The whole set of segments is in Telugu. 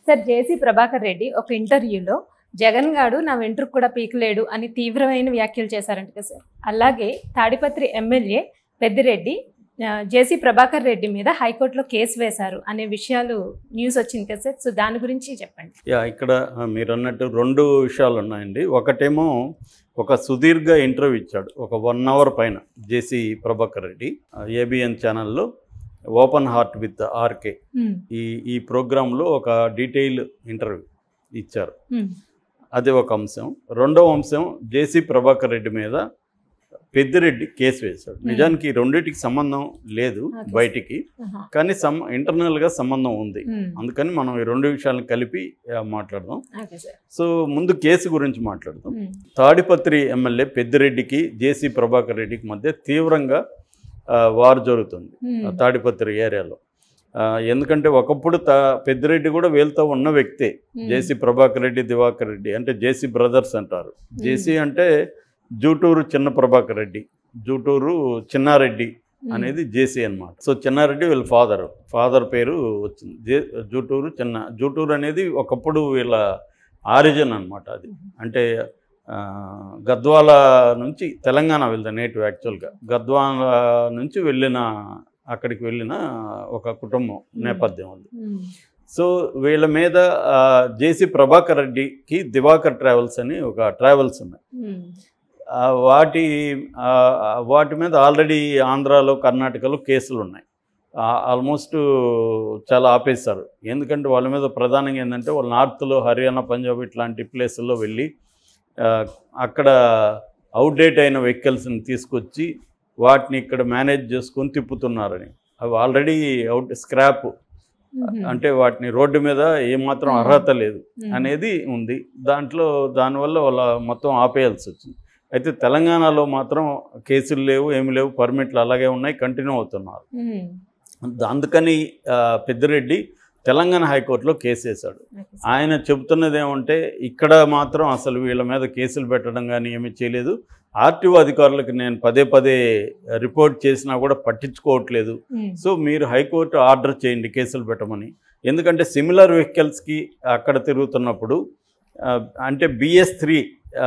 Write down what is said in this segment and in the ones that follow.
సార్ జేసీ ప్రభాకర్ రెడ్డి ఒక ఇంటర్వ్యూలో జగన్ గాడు నా వెంట్రుకు కూడా పీకలేడు అని తీవ్రమైన వ్యాఖ్యలు చేశారంట కదా సార్ అలాగే తాడిపత్రి ఎమ్మెల్యే పెద్దిరెడ్డి ఆ, జేసీ ప్రభాకర్ రెడ్డి మీద హైకోర్టులో కేసు వేశారు అనే విషయాలు న్యూస్ వచ్చింది కదా సార్ సో దాని గురించి చెప్పండి యా ఇక్కడ ఆ, మీరు అన్నట్టు రెండు విషయాలు ఉన్నాయండి ఒకటేమో ఒక సుదీర్ఘ ఇంటర్వ్యూ ఇచ్చాడు ఒక వన్ అవర్ పైన జేసీ ప్రభాకర్ రెడ్డి ఏబిఎన్ ఛానల్లో open heart with RK um, ఈ ఈ ప్రోగ్రాంలో ఒక డీటెయిల్ ఇంటర్వ్యూ ఇచ్చారు ఉమ్, అది ఒక అంశం రెండవ అంశం జేసీ ప్రభాకర్ రెడ్డి మీద పెద్దిరెడ్డి కేసు వేశాడు నిజానికి ఈ రెండింటికి సంబంధం లేదు Okay. బయటికి ఆహా, కానీ సం ఇంటర్నల్గా సంబంధం ఉంది ఉమ్, అందుకని మనం ఈ రెండు విషయాలను కలిపి ఆ, మాట్లాడదాం ఓకే సార్ సో ముందు కేసు గురించి మాట్లాడదాం ఉమ్, తాడిపత్రి ఎమ్మెల్యే పెద్దిరెడ్డికి జేసీ ప్రభాకర్ రెడ్డికి మధ్య తీవ్రంగా ఆ, వారు జరుగుతుంది ఉమ్, ఆ తాడిపత్రి ఏరియాలో ఆ, ఎందుకంటే ఒకప్పుడు తా పెద్దిరెడ్డి కూడా వీళ్ళతో ఉన్న వ్యక్తే ఉమ్, జేసీ ప్రభాకర్ రెడ్డి దివాకర్ రెడ్డి అంటే జేసీ బ్రదర్స్ అంటారు జేసీ అంటే జూటూరు చిన్న ప్రభాకర్ రెడ్డి జూటూరు చిన్నారెడ్డి ఉమ్, అనేది జేసీ అన్నమాట సో చిన్నారెడ్డి వీళ్ళ ఫాదర్ ఫాదర్ పేరు వచ్చింది జే జూటూరు చిన్న జూటూరు అనేది ఒకప్పుడు వీళ్ళ ఆరిజిన్ అన్నమాట అది అంటే ఆ, గద్వాల నుంచి తెలంగాణ వెళ్తా నేటివ్ యాక్చువల్గా గద్వాల నుంచి వెళ్ళిన అక్కడికి వెళ్ళిన ఒక కుటుంబం నేపథ్యం అది ఉమ్, సో వీళ్ళ మీద ఆ, జేసీ ప్రభాకర్ రెడ్డికి దివాకర్ ట్రావెల్స్ అని ఒక ట్రావెల్స్ ఉన్నాయి ఉమ్, ఆ, వాటి ఆ, ఆ, వాటి మీద ఆల్రెడీ ఆంధ్రాలో కర్ణాటకలో కేసులు ఉన్నాయి ఆల్మోస్ట్ చాలా ఆపేశారు ఎందుకంటే వాళ్ళ మీద ప్రధానంగా ఏంటంటే వాళ్ళు నార్త్లో హర్యానా పంజాబ్ ఇట్లాంటి ప్లేసుల్లో వెళ్ళి ఆ, అక్కడ అవుట్డేట్ అయిన వెహికల్స్ని తీసుకొచ్చి వాటిని ఇక్కడ మేనేజ్ చేసుకొని తిప్పుతున్నారని అవి ఆల్రెడీ అవుట్ స్క్రాప్ ఉమ్, అంటే వాటిని రోడ్డు మీద ఏమాత్రం Hmm. అర్హత లేదు ఉమ్, అనేది ఉంది దాంట్లో దానివల్ల వాళ్ళ మొత్తం ఆపేయాల్సి వచ్చింది అయితే తెలంగాణలో మాత్రం కేసులు లేవు ఏమి లేవు పర్మిట్లు అలాగే ఉన్నాయి కంటిన్యూ అవుతున్నారు ఉమ్, అందుకని ఆ, పెద్దిరెడ్డి తెలంగాణ హైకోర్టులో కేసు వేశాడు ఓకే సార్. ఆయన చెబుతున్నది ఏమంటే ఇక్కడ మాత్రం అసలు వీళ్ళ మీద కేసులు పెట్టడం కానీ ఏమీ చేయలేదు ఆర్టీఓ అధికారులకు నేను పదే పదే రిపోర్ట్ చేసినా కూడా పట్టించుకోవట్లేదు ఉమ్, సో మీరు హైకోర్టు ఆర్డర్ చేయండి కేసులు పెట్టమని ఎందుకంటే సిమిలర్ వెహికల్స్కి అక్కడ తిరుగుతున్నప్పుడు ఆ, అంటే బిఎస్ త్రీ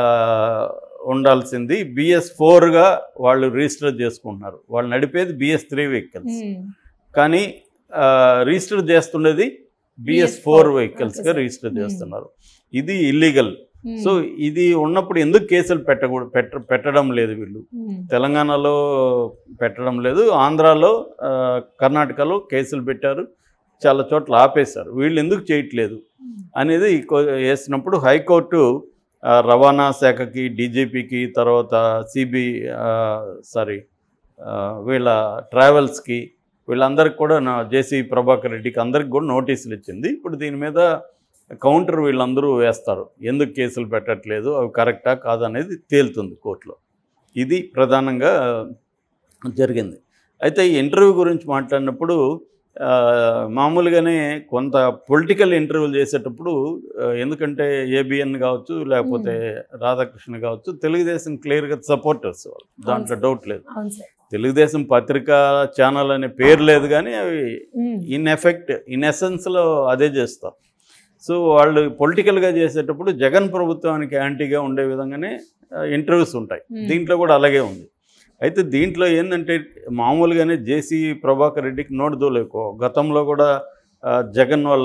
ఉండాల్సింది బిఎస్ ఫోర్గా వాళ్ళు రిజిస్టర్ చేసుకుంటున్నారు వాళ్ళు నడిపేది బిఎస్ త్రీ వెహికల్స్ ఉమ్, కానీ ఆ, రిజిస్టర్ చేస్తున్నది బిఎస్ BS4 ఫోర్ వెహికల్స్గా Okay, sir. Register Hmm. చేస్తున్నారు ఇది ఇల్లీగల్ ఉమ్, సో ఇది ఉన్నప్పుడు ఎందుకు కేసులు పెట్టకూడదు పెట్ట పెట్టడం లేదు వీళ్ళు ఉమ్, తెలంగాణలో పెట్టడం లేదు ఆంధ్రాలో ఆ, కర్ణాటకలో కేసులు పెట్టారు చాలా చోట్ల ఆపేశారు వీళ్ళు ఎందుకు చేయట్లేదు ఉమ్, అనేది కో- వేసినప్పుడు హైకోర్టు ఆ, రవాణా శాఖకి డీజీపీకి తర్వాత సిబి సారీ వీళ్ళ ట్రావెల్స్కి వీళ్ళందరికీ కూడా నా జేసీ ప్రభాకర్ రెడ్డికి అందరికి కూడా నోటీసులు ఇచ్చింది ఇప్పుడు దీని మీద కౌంటర్ వీళ్ళందరూ వేస్తారు ఎందుకు కేసులు పెట్టట్లేదు అవి కరెక్టా కాదనేది తేలుతుంది కోర్టులో ఇది ప్రధానంగా జరిగింది అయితే ఈ ఇంటర్వ్యూ గురించి మాట్లాడినప్పుడు ఆ, మామూలుగానే కొంత పొలిటికల్ ఇంటర్వ్యూలు చేసేటప్పుడు ఆ, ఎందుకంటే ఏబిఎన్ కావచ్చు లేకపోతే రాధాకృష్ణ కావచ్చు తెలుగుదేశం క్లియర్గా సపోర్టర్స్ వాళ్ళు దాంట్లో సార్. డౌట్ లేదు అవును సార్ తెలుగుదేశం పత్రికా ఛానల్ అనే పేరు లేదు కానీ అవి ఉమ్, ఇన్ ఎఫెక్ట్ ఇన్ ఎసెన్స్లో అదే చేస్తాం సో వాళ్ళు పొలిటికల్గా చేసేటప్పుడు జగన్ ప్రభుత్వానికి యాంటీగా ఉండే విధంగానే ఇంటర్వ్యూస్ ఉంటాయి Hmm. దీంట్లో కూడా అలాగే ఉంది అయితే దీంట్లో ఏంటంటే మామూలుగానే జేసీ ప్రభాకర్ రెడ్డికి నోటు దోలేకో గతంలో కూడా ఆ, జగన్ వాళ్ళ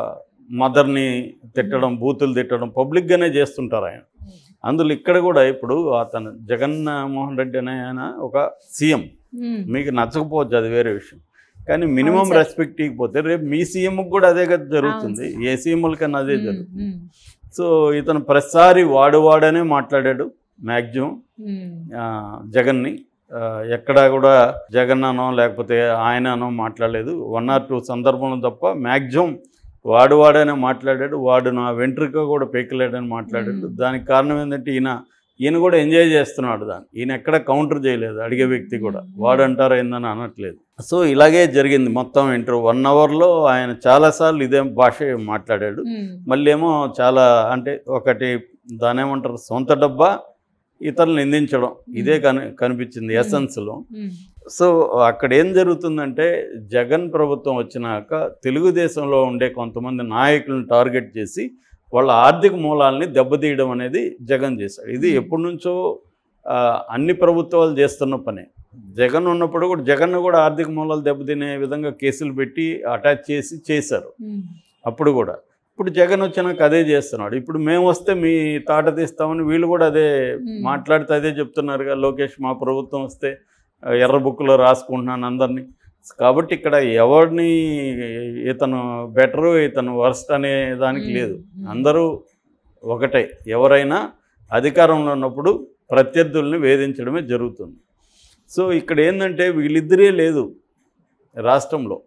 మదర్ని తిట్టడం బూతులు తిట్టడం పబ్లిక్గానే చేస్తుంటారు ఆయన అందులో ఇక్కడ కూడా ఇప్పుడు అతను జగన్ మోహన్ రెడ్డి అనే ఆయన ఒక సీఎం ఉమ్, మీకు నచ్చకపోవచ్చు అది వేరే విషయం కానీ మినిమం అవును సార్. రెస్పెక్ట్ ఇవ్వకపోతే రేపు మీ సీఎంకి కూడా అదే కదా జరుగుతుంది ఏ సీఎంలకన్నా అదే ఉమ్, జరుగుతుంది ఉమ్, సో ఇతను ప్రతిసారి వాడు వాడనే మాట్లాడాడు మ్యాక్సిమం ఉమ్, జగన్ని ఆ, ఎక్కడా కూడా జగన్ అనో లేకపోతే ఆయన అనో మాట్లాడలేదు వన్ ఆర్ టూ సందర్భంలో తప్ప మ్యాక్సిమం వాడు వాడనే మాట్లాడాడు వాడు నా వెంట్రుక కూడా పెక్కలేడని మాట్లాడాడు మ్మ్. దానికి కారణం ఏంటంటే ఈయన ఈయన కూడా ఎంజాయ్ చేస్తున్నాడు దాన్ని ఈయన ఎక్కడ కౌంటర్ చేయలేదు అడిగే వ్యక్తి కూడా మ్మ్. వాడు అంటారా ఏందని అనట్లేదు సో ఇలాగే జరిగింది మొత్తం ఇంటర్వ్యూ వన్ అవర్లో ఆయన చాలాసార్లు ఇదే భాష మాట్లాడాడు ఉమ్, మళ్ళీ ఏమో చాలా అంటే ఒకటి దాని ఏమంటారు సొంత డబ్బా ఇతరులు నిందించడం ఇదే కని కనిపించింది Hmm. ఎసెన్స్లో ఉమ్, సో అక్కడ ఏం జరుగుతుందంటే జగన్ ప్రభుత్వం వచ్చినాక తెలుగుదేశంలో ఉండే కొంతమంది నాయకులను టార్గెట్ చేసి వాళ్ళ ఆర్థిక మూలాల్ని దెబ్బతీయడం అనేది జగన్ చేశాడు ఇది Hmm. ఎప్పటి నుంచో ఆ, అన్ని ప్రభుత్వాలు చేస్తున్న పనే జగన్ ఉన్నప్పుడు కూడా జగన్ కూడా ఆర్థిక మూలాలు దెబ్బతినే విధంగా కేసులు పెట్టి అటాచ్ చేసి చేశారు ఉమ్, అప్పుడు కూడా ఇప్పుడు జగన్ వచ్చినాక అదే చేస్తున్నాడు ఇప్పుడు మేము వస్తే మీ తాట తీస్తామని వీళ్ళు కూడా అదే Hmm. మాట్లాడితే అదే చెప్తున్నారుగా లోకేష్ మా ప్రభుత్వం వస్తే ఆ, ఎర్ర బుక్లో రాసుకుంటున్నాను అందరినీ కాబట్టి ఇక్కడ ఎవరిని ఇతను బెటరు ఇతను వర్స్ట్ అనే దానికి ఉమ్, లేదు ఉమ్, అందరూ ఒకటే ఎవరైనా అధికారంలో ఉన్నప్పుడు ప్రత్యర్థుల్ని వేధించడమే జరుగుతుంది సో ఇక్కడ ఏంటంటే వీళ్ళిద్దరే లేదు రాష్ట్రంలో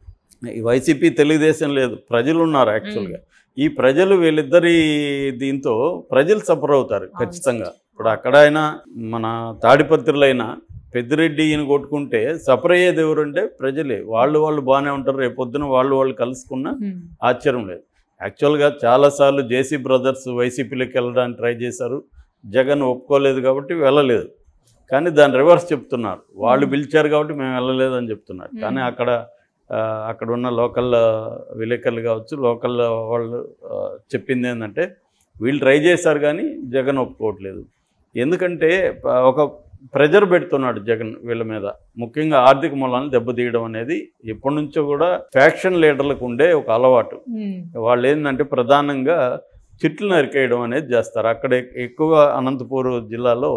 ఈ వైసీపీ తెలుగుదేశం లేదు ప్రజలు ఉన్నారు యాక్చువల్గా ఈ ప్రజలు వీళ్ళిద్దరి దీంతో ప్రజలు సఫర్ అవుతారు అవును. ఖచ్చితంగా ఇప్పుడు అక్కడ అయినా మన తాడిపత్రులైనా పెద్దిరెడ్డి ఈయన కొట్టుకుంటే సఫర్ అయ్యేది ఎవరంటే ప్రజలే వాళ్ళు వాళ్ళు బాగానే ఉంటారు రేపు పొద్దున వాళ్ళు వాళ్ళు కలుసుకున్నా ఉమ్, ఆశ్చర్యం లేదు యాక్చువల్గా చాలాసార్లు జేసీ బ్రదర్స్ వైసీపీలోకి వెళ్ళడానికి ట్రై చేశారు జగన్ ఒప్పుకోలేదు కాబట్టి వెళ్ళలేదు కానీ దాని రివర్స్ చెప్తున్నారు వాళ్ళు Hmm. పిలిచారు కాబట్టి మేము వెళ్ళలేదు అని చెప్తున్నారు కానీ Hmm. అక్కడ ఆ, అక్కడ ఉన్న లోకల్ విలేకరులు కావచ్చు లోకల్ వాళ్ళు ఆ, చెప్పింది ఏంటంటే వీళ్ళు ట్రై చేశారు కానీ జగన్ ఒప్పుకోవట్లేదు ఎందుకంటే ప- ఒక ప్రెజర్ పెడుతున్నాడు జగన్ వీళ్ళ మీద ముఖ్యంగా ఆర్థిక మూలాలను దెబ్బతీయడం అనేది ఎప్పటి నుంచో కూడా ఫ్యాక్షన్ లీడర్లకు ఉండే ఒక అలవాటు ఉమ్, వాళ్ళు ఏంటంటే ప్రధానంగా చెట్లు నరికేయడం అనేది చేస్తారు అక్కడ ఎక్- ఎక్కువ అనంతపూర్ జిల్లాలో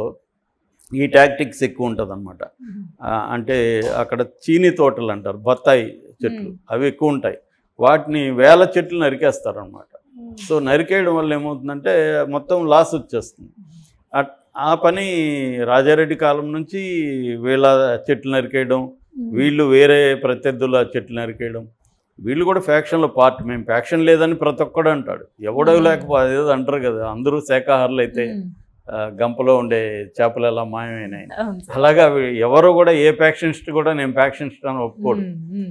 ఈ టాక్టిక్స్ ఎక్కువ ఉంటుంది అనమాట ఉమ్, అంటే అక్కడ చీని తోటలు అంటారు బత్తాయి చెట్లు మ్మ్. అవి ఎక్కువ ఉంటాయి వాటిని వేల చెట్లు నరికేస్తారు అనమాట ఉమ్, సో నరికేయడం వల్ల ఏమవుతుందంటే మొత్తం లాస్ వచ్చేస్తుంది అట్- ఆ పని రాజారెడ్డి కాలం నుంచి వీళ్ళ చెట్లు నరికేయడం ఉమ్, వీళ్ళు వేరే ప్రత్యర్థుల చెట్లు నరికేయడం వీళ్ళు కూడా ఫ్యాక్షన్లో పార్ట్ మేము ఫ్యాక్షన్ లేదని ప్రతి ఒక్కడు అంటాడు ఎవడో మ్మ్. లేకపోతే ఏదో అంటారు కదా అందరూ శాఖాహారులు అయితే ఉమ్, ఆ, గంపలో ఉండే చేపలు ఎలా మాయమైనాయి అవును సార్. అలాగా వీ- ఎవరు కూడా ఏ ఫ్యాక్షనిస్ట్ కూడా నేను ఫ్యాక్షనిస్ట్ అని ఒప్పుకోడు ఉమ్, ఉమ్,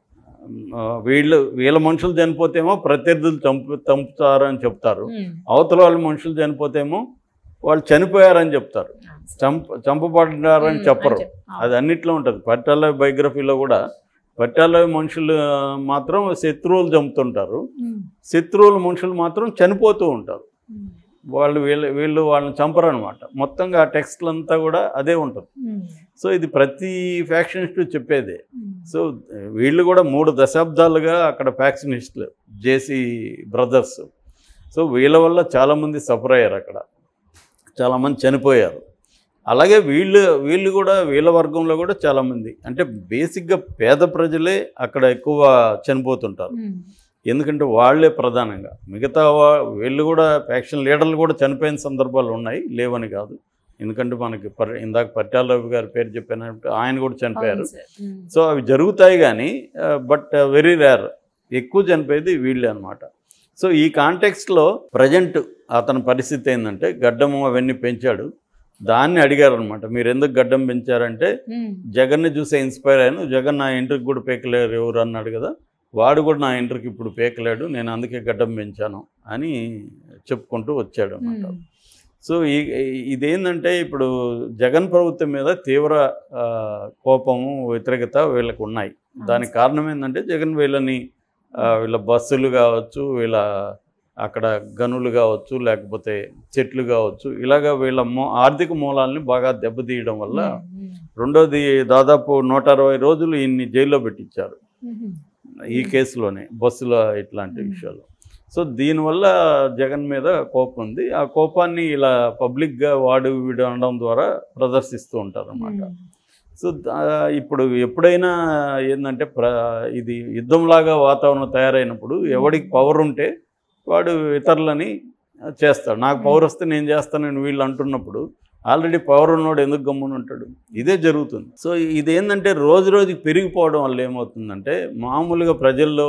ఆ, వీళ్ళు వీళ్ళ మనుషులు చనిపోతేమో ప్రత్యర్థులు చంపు చంపుతారు అని చెప్తారు ఉమ్, అవతల వాళ్ళ మనుషులు చనిపోతేమో వాళ్ళు చనిపోయారని చెప్తారు అవును సార్. చంప చంపబడ్డారని ఉమ్, చెప్పరు అని చెప్- అవును. అది అన్నిట్లో ఉంటుంది పట్టాల బయోగ్రఫీలో కూడా పట్టాల మనుషులు మాత్రం శత్రువులు చంపుతుంటారు ఉమ్, శత్రువుల మనుషులు మాత్రం చనిపోతూ ఉంటారు ఉమ్, వాళ్ళు వీళ్ళు వీళ్ళు వాళ్ళని చంపరు అనమాట మొత్తంగా ఆ టెక్స్ట్లంతా కూడా అదే ఉంటుంది ఉమ్, సో ఇది ప్రతి ఫ్యాక్షనిస్టు చెప్పేదే ఉమ్, సో వీళ్ళు కూడా మూడు దశాబ్దాలుగా అక్కడ ఫ్యాక్షనిస్టులు జేసీ బ్రదర్స్ సో వీళ్ళ వల్ల చాలామంది సఫర్ అయ్యారు అక్కడ చాలామంది చనిపోయారు అలాగే వీళ్ళు వీళ్ళు కూడా వీళ్ళ వర్గంలో కూడా చాలామంది అంటే బేసిక్గా పేద ప్రజలే అక్కడ ఎక్కువ చనిపోతుంటారు ఉమ్, ఎందుకంటే వాళ్ళే ప్రధానంగా మిగతా వా- వీళ్ళు కూడా ఫ్యాక్షన్ లీడర్లు కూడా చనిపోయిన సందర్భాలు ఉన్నాయి లేవని కాదు ఎందుకంటే మనకి పర్ ఇందాక పట్టాల రవి గారి పేరు చెప్పినట్టు ఆయన కూడా చనిపోయారు అవును సార్. ఉమ్, సో అవి జరుగుతాయి కానీ బట్ వెరీ రేర్ ఎక్కువ చనిపోయేది వీళ్ళే అనమాట సో ఈ కాంటెక్స్ట్లో ప్రజెంట్ అతని పరిస్థితి ఏంటంటే గడ్డము అవన్నీ పెంచాడు దాన్ని అడిగారు అనమాట మీరు ఎందుకు గడ్డం పెంచారంటే ఉమ్, జగన్ని చూసే ఇన్స్పైర్ అయ్యాను జగన్ నా ఇంటర్కి కూడా పేకలేరు ఎవరు అన్నాడు కదా వాడు కూడా నా ఇంటర్కి ఇప్పుడు పేకలేడు నేను అందుకే గడ్డం పెంచాను అని చెప్పుకుంటూ వచ్చాడు అనమాట ఉమ్, సో ఈ ఈ- ఇదేంటంటే ఇప్పుడు జగన్ ప్రభుత్వం మీద తీవ్ర ఆ, కోపము వ్యతిరేకత వీళ్ళకు ఉన్నాయి దానికి కారణం ఏంటంటే జగన్ వీళ్ళని ఆ, వీళ్ళ బస్సులు కావచ్చు వీళ్ళ అక్కడ గనులు కావచ్చు లేకపోతే చెట్లు కావచ్చు ఇలాగ వీళ్ళ మూ ఆర్థిక మూలాల్ని బాగా దెబ్బతీయడం వల్ల ఉమ్, ఉమ్, రెండోది దాదాపు నూట అరవై రోజులు ఈయన్ని జైల్లో పెట్టించారు ఉమ్, ఈ కేసులోనే బస్సుల ఇట్లాంటి మ్మ్. విషయాలు సో దీనివల్ల జగన్ మీద కోపం ఉంది ఆ కోపాన్ని ఇలా పబ్లిక్గా వాడు వీడు అనడం ద్వారా ప్రదర్శిస్తూ ఉంటారు అన్నమాట ఉమ్, సో దా- ఇప్పుడు ఎప్పుడైనా ఏంటంటే ప్ర ఇది యుద్ధంలాగా వాతావరణం తయారైనప్పుడు ఎవడికి పవర్ ఉంటే వాడు ఇతరులని చేస్తాడు నాకు పవర్ వస్తే నేను చేస్తానని వీళ్ళు అంటున్నప్పుడు ఆల్రెడీ పవర్ ఉన్నవాడు ఎందుకు గమ్మున ఉంటాడు ఇదే జరుగుతుంది సో ఇదేంటంటే రోజు రోజుకి పెరిగిపోవడం వల్ల ఏమవుతుందంటే మామూలుగా ప్రజల్లో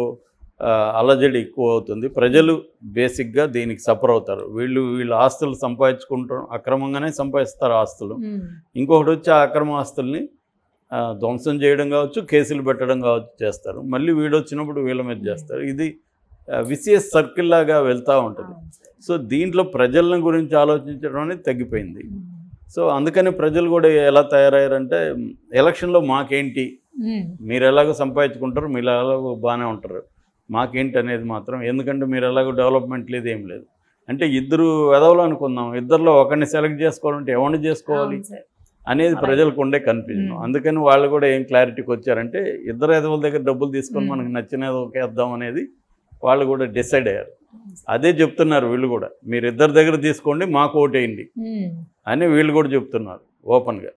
ఆ, అలజడి ఎక్కువ అవుతుంది ప్రజలు బేసిక్గా దీనికి సఫర్ అవుతారు వీళ్ళు వీళ్ళు ఆస్తులు సంపాదించుకుంటారు అక్రమంగానే సంపాదిస్తారు ఆస్తులు ఉమ్, ఇంకొకటి వచ్చి ఆ అక్రమ ఆస్తుల్ని ఆ, ధ్వంసం చేయడం కావచ్చు కేసులు పెట్టడం కావచ్చు చేస్తారు మళ్ళీ వీడు వచ్చినప్పుడు వీళ్ళ మీద చేస్తారు ఇది విసిఎస్ సర్కిల్ లాగా వెళ్తూ ఉంటుంది అవును సార్. సో దీంట్లో ప్రజల గురించి ఆలోచించడం అనేది తగ్గిపోయింది సో అందుకని ప్రజలు కూడా ఎలా తయారయ్యారంటే ఎలక్షన్లో మాకేంటి ఉమ్. మీరు ఎలాగో సంపాదించుకుంటారు మీరు ఎలాగో బాగానే ఉంటారు మాకేంటి అనేది మాత్రం ఎందుకంటే మీరు ఎలాగో డెవలప్మెంట్ లేదు ఏం లేదు అంటే ఇద్దరు వెదవలు అనుకుందాం ఇద్దరిలో ఒకరిని సెలెక్ట్ చేసుకోవాలంటే ఎవరిని చేసుకోవాలి అవును సార్ అనేది అలాగే. ప్రజలకు ఉండే కన్ఫ్యూజన్ మ్మ్. అందుకని వాళ్ళు కూడా ఏం క్లారిటీకి వచ్చారంటే ఇద్దరు ఎదవల దగ్గర డబ్బులు తీసుకొని మ్మ్. మనకు నచ్చిన ఏదో ఒక వేద్దాం అనేది వాళ్ళు కూడా డిసైడ్ అయ్యారు అదే చెప్తున్నారు వీళ్ళు కూడా మీరు ఇద్దరి దగ్గర తీసుకోండి మాకు ఓటేయండి ఉమ్. అని వీళ్ళు కూడా చెప్తున్నారు ఓపెన్గా